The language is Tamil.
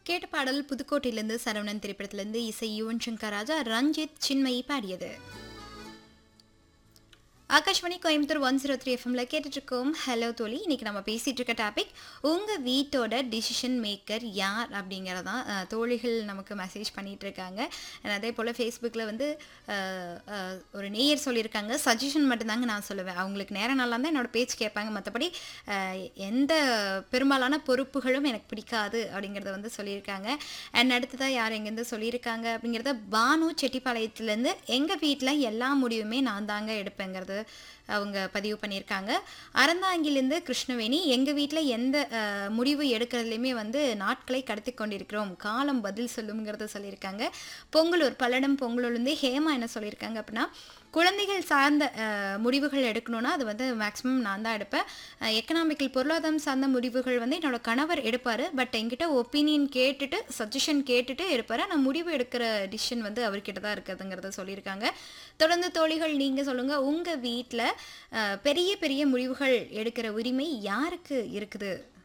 கேட்ட பாடல் புதுக்கோட்டையிலிருந்து சரவணன் திரைப்படத்திலிருந்து இசை யுவன் சங்கர் ராஜா ரஞ்சித் சின்மயி பாடியது Akashvani Coimbatore one zero three எஃப்எம்ல கேட்டுட்டு இருக்கோம் ஹலோ தோழி இன்னைக்கு நம்ம பேசிட்டு இருக்க டாபிக் உங்க வீட்டோட டிசிஷன் மேக்கர் யார் அப்படிங்கிறதான் அஹ், தோழிகள் நமக்கு மெசேஜ் பண்ணிட்டு இருக்காங்க And அதே போல் ஃபேஸ்புக்கில் வந்து அஹ், அஹ், ஒரு நேயர் சொல்லியிருக்காங்க சஜஷன் மட்டும்தாங்க நான் சொல்லுவேன் அவங்களுக்கு நேரம் நல்லா இருந்தால் என்னோட பேச்சு கேட்பாங்க மற்றபடி எந்த பெரும்பாலான பொறுப்புகளும் எனக்கு பிடிக்காது அப்படிங்கிறத வந்து சொல்லியிருக்காங்க அண்ட் அடுத்ததாக யார் எங்கேருந்து சொல்லியிருக்காங்க அப்படிங்கிறத பானு செட்டிப்பாளையத்துலேருந்து எங்கள் வீட்டில் எல்லா முடிவுமே நான் தாங்க எடுப்பேங்கிறது அவங்க பதிவு பண்ணியிருக்காங்க அறந்தாங்கிலேருந்து கிருஷ்ணவேணி எங்கள் வீட்டில் எந்த அஹ், முடிவு எடுக்கிறதுலையுமே வந்து நாட்களை கடத்தி கொண்டிருக்கிறோம் காலம் பதில் சொல்லுங்கிறத சொல்லியிருக்காங்க பொங்கலூர் பல்லடம் பொங்கலூர்லேருந்து ஹேமா என்ன சொல்லியிருக்காங்க அப்படின்னா குழந்தைகள் சார்ந்த அஹ், முடிவுகள் எடுக்கணும்னா அது வந்து மேக்ஸிமம் நான் தான் எடுப்பேன் எக்கனாமிக்கல் பொருளாதாரம் சார்ந்த முடிவுகள் வந்து என்னோட கணவர் எடுப்பார் பட் என்கிட்ட ஒப்பீனியன் கேட்டுட்டு சஜஷன் கேட்டுட்டு எடுப்பார் ஆனால் முடிவு எடுக்கிற டிசிஷன் வந்து அவர்கிட்ட தான் இருக்குதுங்கிறத சொல்லியிருக்காங்க தொடர்ந்து தோழிகள் நீங்கள் சொல்லுங்கள் உங்கள் வீட்டில் பெரிய பெரிய முடிவுகள் எடுக்கிற உரிமை யாருக்கு இருக்குது